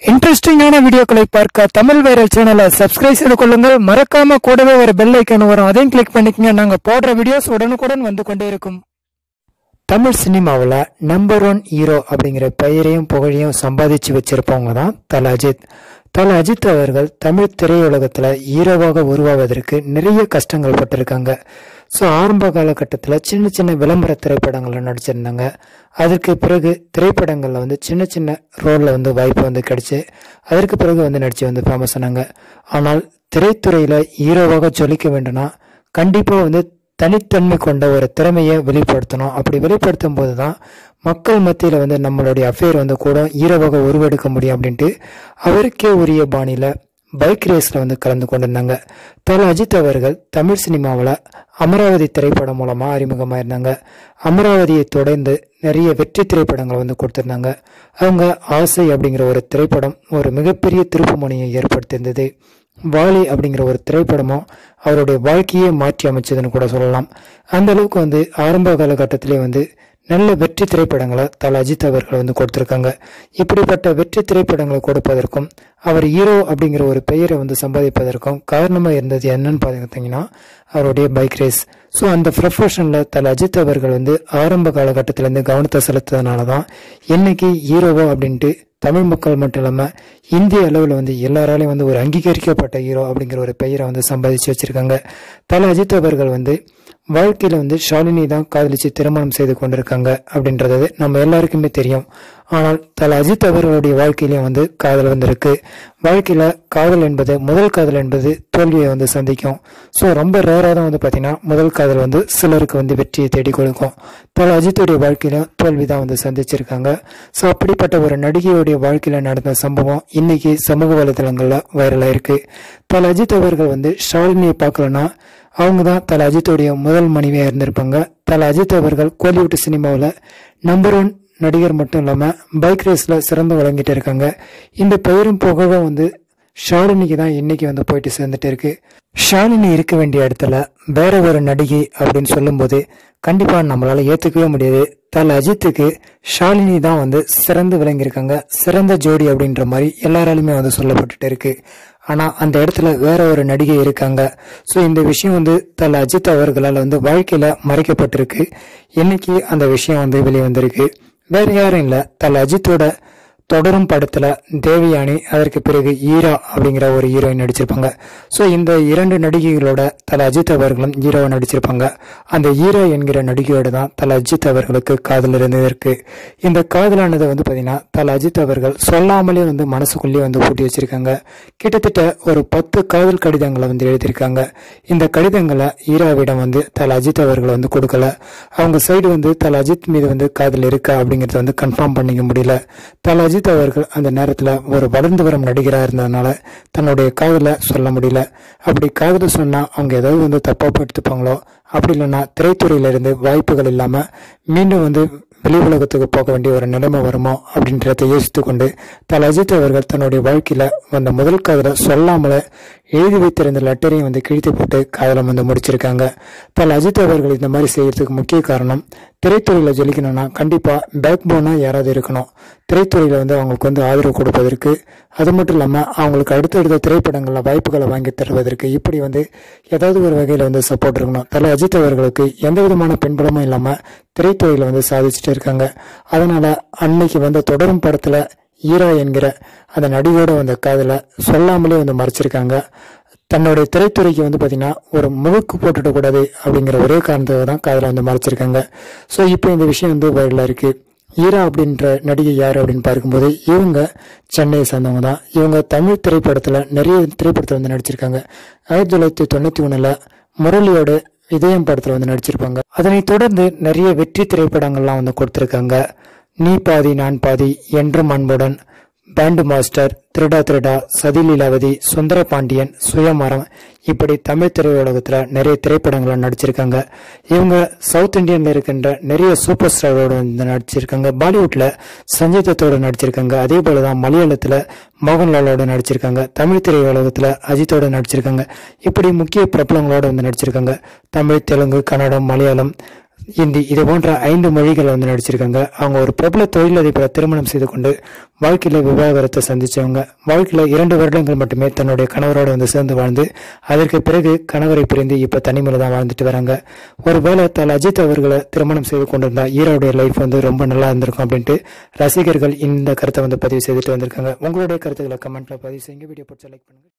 இன்ட்ரெஸ்டிங்கான வீடியோக்களை பார்க்க தமிழ் வைரல் சேனலை சப்ஸ்கிரைப் செய்து கொள்ளுங்கள் மறக்காம கூடவே ஒரு பெல் ஐக்கான் வரும் அதையும் கிளிக் பண்ணிக்கங்க நாங்க போடுற வீடியோஸ் உடனுக்குடன் வந்து கொண்டே இருக்கும் தமிழ் சினிமாவில் நம்பர் ஒன் ஹீரோ அப்படிங்கிற பெயரையும் புகழையும் சம்பாதிச்சு வச்சிருப்பவங்க தான் தல அஜித் தல அஜித் அவர்கள் தமிழ் திரையுலகத்தில் ஹீரோவாக உருவாவதற்கு நிறைய கஷ்டங்கள் பட்டிருக்காங்க ஸோ ஆரம்ப காலகட்டத்தில் சின்ன சின்ன விளம்பர திரைப்படங்களில் நடிச்சிருந்தாங்க அதற்கு பிறகு திரைப்படங்களில் வந்து சின்ன சின்ன ரோலில் வந்து வாய்ப்பு வந்து கிடைச்சு அதற்கு பிறகு வந்து நடித்து வந்து ஃபேமஸ் ஆனாங்க ஆனால் திரைத்துறையில் ஹீரோவாக ஜொலிக்க வேண்டும்னா கண்டிப்பாக வந்து தனித்தன்மை கொண்ட ஒரு திறமையை வெளிப்படுத்தணும் அப்படி வெளிப்படுத்தும் போது தான் மக்கள் மத்தியில் வந்து நம்மளுடைய அஃபேர் வந்து கூட ஹீரோவாக உருவெடுக்க முடியும் அப்படின்ட்டு அவருக்கே உரிய பாணியில் பைக் ரேஸில் வந்து கலந்து கொண்டிருந்தாங்க தல அஜித் அவர்கள் தமிழ் சினிமாவில் அமராவதி திரைப்படம் மூலமாக அறிமுகமாக இருந்தாங்க அமராவதியை தொடர்ந்து நிறைய வெற்றி திரைப்படங்களை வந்து கொடுத்துருந்தாங்க அவங்க ஆசை அப்படிங்கிற ஒரு திரைப்படம் ஒரு மிகப்பெரிய திருப்புமுனையை ஏற்படுத்தியிருந்தது வாலி அப்படிங்கிற ஒரு திரைப்படமும் அவருடைய வாழ்க்கையே மாற்றி அமைச்சதுன்னு கூட சொல்லலாம் அந்த அளவுக்கு வந்து ஆரம்ப காலகட்டத்திலே வந்து நல்ல வெற்றி திரைப்படங்களை தல அஜித் அவர்கள் வந்து கொடுத்துருக்காங்க இப்படிப்பட்ட வெற்றி திரைப்படங்களை கொடுப்பதற்கும் அவர் ஹீரோ அப்படிங்கிற ஒரு பெயரை வந்து சம்பாதிப்பதற்கும் காரணமாக இருந்தது என்னன்னு பார்த்தீங்கன்னா அவருடைய பைக் ரேஸ் ஸோ அந்த ப்ரொஃபஷனில் தல அஜித் அவர்கள் வந்து ஆரம்ப காலகட்டத்திலேருந்து கவனத்தை செலுத்ததுனால தான் இன்னைக்கு ஹீரோவோ அப்படின்ட்டு தமிழ் மக்கள் மட்டும் இல்லாமல் இந்திய அளவில் வந்து எல்லாராலையும் வந்து ஒரு அங்கீகரிக்கப்பட்ட ஹீரோ அப்படிங்கிற ஒரு பெயரை வந்து சம்பாதிச்சு வச்சிருக்காங்க தல அஜித் அவர்கள் வந்து வாழ்க்கையில் வந்து ஷாலினி தான் காதலிச்சு திருமணம் செய்து கொண்டிருக்காங்க அப்படின்றது நம்ம எல்லாருக்குமே தெரியும் ஆனால் தல அஜித் அவர்களுடைய வாழ்க்கையிலையும் வந்து காதல் வந்திருக்கு வாழ்க்கையில காதல் என்பது முதல் காதல் என்பது தோல்வியை வந்து சந்திக்கும் ஸோ ரொம்ப ரேராக தான் வந்து பார்த்தீங்கன்னா முதல் காதல் வந்து சிலருக்கு வந்து வெற்றியை தேடி கொடுக்கும் தல அஜித்துடைய வாழ்க்கையிலும் தோல்வி தான் வந்து சந்திச்சிருக்காங்க ஸோ அப்படிப்பட்ட ஒரு நடிகையுடைய வாழ்க்கையில நடந்த சம்பவம் இன்னைக்கு சமூக வலைதளங்களில் வைரலாக இருக்கு தல அஜித் அவர்கள் வந்து ஷாலினியை பார்க்கலன்னா அவங்க தான் தல அஜித்துடைய முதல் மனைவியாக இருந்திருப்பாங்க தல அஜித் அவர்கள் கோலிவுட் சினிமாவில் நம்பர் ஒன் நடிகர் மட்டும் இல்லாமல் பைக் ரேஸில் சிறந்து வழங்கிட்டு இருக்காங்க இந்த பெயரும் புகழும் வந்து ஷாலினிக்கு தான் இன்னைக்கு வந்து போயிட்டு சேர்ந்துட்டு இருக்கு ஷாலினி இருக்க வேண்டிய இடத்துல வேற ஒரு நடிகை அப்படின்னு சொல்லும்போது கண்டிப்பா நம்மளால ஏத்துக்கவே முடியாது தல அஜித்துக்கு ஷாலினி தான் வந்து சிறந்து விளங்கியிருக்காங்க சிறந்த ஜோடி அப்படின்ற மாதிரி எல்லாராலுமே வந்து சொல்லப்பட்டுட்டு இருக்கு ஆனா அந்த இடத்துல வேற ஒரு நடிகை இருக்காங்க ஸோ இந்த விஷயம் வந்து தல அஜித் அவர்களால் வந்து வாழ்க்கையில மறைக்கப்பட்டிருக்கு இன்னைக்கு அந்த விஷயம் வந்து வெளியே வந்திருக்கு வேற யாரும் இல்லை தல அஜித்தோட தொடரும் படத்துல தேவயானி அதற்கு பிறகு ஈரா அப்படிங்கிற ஒரு ஹீரோயின் நடிச்சிருப்பாங்க ஸோ இந்த இரண்டு நடிகைகளோட தல அஜித் அவர்களும் ஹீரோவை நடிச்சிருப்பாங்க அந்த ஈரா என்கிற நடிகையோட தான் தல அஜித் அவர்களுக்கு காதல் இருந்ததற்கு இந்த காதலானது வந்து பார்த்தீங்கன்னா தல அஜித் அவர்கள் சொல்லாமலே வந்து மனசுக்குள்ளேயே வந்து பூட்டி வச்சிருக்காங்க கிட்டத்தட்ட ஒரு பத்து காதல் கடிதங்களை வந்து எழுதியிருக்காங்க இந்த கடிதங்களை ஈராவிடம் வந்து தல அஜித் அவர்கள் வந்து கொடுக்கல அவங்க சைடு வந்து தல அஜித் மீது வந்து காதல் இருக்கா அப்படிங்கறத வந்து கன்ஃபார்ம் பண்ணிக்க முடியல தல அஜித் அவர்கள் அந்த நேரத்தில் ஒரு வளர்ந்து வரும் நடிகராக இருந்ததுனால தன்னுடைய காதலை சொல்ல முடியல அப்படி காதலை சொன்னால் அவங்க ஏதாவது வந்து தப்பாக எடுத்துப்பாங்களோ அப்படி இல்லைன்னா திரைத்துறையிலிருந்து வாய்ப்புகள் இல்லாமல் மீண்டும் வந்து வெளி உலகத்துக்கு போக வேண்டிய ஒரு நிலைமை வருமோ அப்படின்றத யோசித்து கொண்டு தல அஜித் அவர்கள் தன்னுடைய வாழ்க்கையில வந்த முதல் காதலை சொல்லாமல எழுதி வைத்திருந்த லெட்டரையும் வந்து கிழித்து போட்டு காதலை வந்து முடிச்சிருக்காங்க தல அஜித் அவர்கள் இந்த மாதிரி செய்யறதுக்கு முக்கிய காரணம் திரைத்துறையில ஜொலிக்கணும்னா கண்டிப்பா பேக் போனா யாராவது இருக்கணும் திரைத்துறையில வந்து அவங்களுக்கு வந்து ஆதரவு கொடுப்பதற்கு அது மட்டும் இல்லாம அவங்களுக்கு அடுத்தடுத்த திரைப்படங்கள்ல வாய்ப்புகளை வாங்கி தருவதற்கு இப்படி வந்து ஏதாவது ஒரு வகையில வந்து சப்போர்ட் இருக்கணும் தல அஜித் அவர்களுக்கு எந்த விதமான பின்புலமும் இல்லாம திரைத்துறையில வந்து சாதிச்சுட்டு இருக்காங்க அதனால அன்னைக்கு வந்த தொடரும் படத்துல ஈரா என்கிற அந்த நடிகையோட வந்த காதல சொல்லாமலே வந்து மறைச்சிருக்காங்க தன்னுடைய திரைத்துறைக்கு வந்து பார்த்தீங்கன்னா ஒரு முழுக்கு போட்டுட கூடாது அப்படிங்கிற ஒரே காரணத்துக்காக தான் காதலை வந்து மறைச்சிருக்காங்க ஸோ இப்போ இந்த விஷயம் வந்து வைரலாக இருக்கு ஈரா அப்படின்ற நடிகை யார் அப்படின்னு பார்க்கும்போது இவங்க சென்னையை சேர்ந்தவங்க தான் இவங்க தமிழ் திரைப்படத்தில் நிறைய திரைப்படத்தில் வந்து நடிச்சிருக்காங்க ஆயிரத்தி தொள்ளாயிரத்தி தொண்ணூற்றி ஒன்றில் முரளியோட இதயம் படத்தில் வந்து நடிச்சிருப்பாங்க அதனைத் தொடர்ந்து நிறைய வெற்றி திரைப்படங்கள்லாம் வந்து கொடுத்துருக்காங்க நீ பாதி நான் பாதி என்றும் அன்புடன் பேண்டு மாஸ்டர் திருடா திருடா சதி லீலாவதி சுந்தர பாண்டியன் சுயமரம் இப்படி தமிழ் திரையுலகத்தில் நிறைய திரைப்படங்களை நடிச்சிருக்காங்க இவங்க சவுத் இந்தியன்ல இருக்கின்ற நிறைய சூப்பர் ஸ்டாரோட வந்து நடிச்சிருக்காங்க பாலிவுட்ல சஞ்சய் தத்தோட நடிச்சிருக்காங்க அதே போல தான் மலையாளத்தில் மோகன்லாலோட நடிச்சிருக்காங்க தமிழ் திரையுலகத்தில் அஜித்தோட நடிச்சிருக்காங்க இப்படி முக்கிய பிரபலங்களோட வந்து நடிச்சிருக்காங்க தமிழ் தெலுங்கு கன்னடம் மலையாளம் ஹிந்தி இது போன்ற ஐந்து மொழிகள் வந்து நடிச்சிருக்காங்க அவங்க ஒரு பிரபல தொழிலதிபரை திருமணம் செய்து கொண்டு வாழ்க்கையில விவாகரத்தை சந்திச்சவங்க வாழ்க்கையில இரண்டு வருடங்கள் மட்டுமே தன்னுடைய கணவரோட வந்து சேர்ந்து வாழ்ந்து அதற்கு பிறகு கணவரை பிரிந்து இப்ப தனிமையில தான் வாழ்ந்துட்டு வராங்க ஒருவேளை தல் அஜித் அவர்களை திருமணம் செய்து கொண்டிருந்தா ஈரோடைய லைஃப் வந்து ரொம்ப நல்லா இருந்திருக்கும் அப்படின்ட்டு ரசிகர்கள் இந்த கருத்தை வந்து பதிவு செய்துட்டு வந்திருக்காங்க உங்களுடைய கருத்துக்களை கமெண்ட்ல பதிவு செய்யுங்க வீடியோ பிடிச்ச லைக் பண்ணுங்க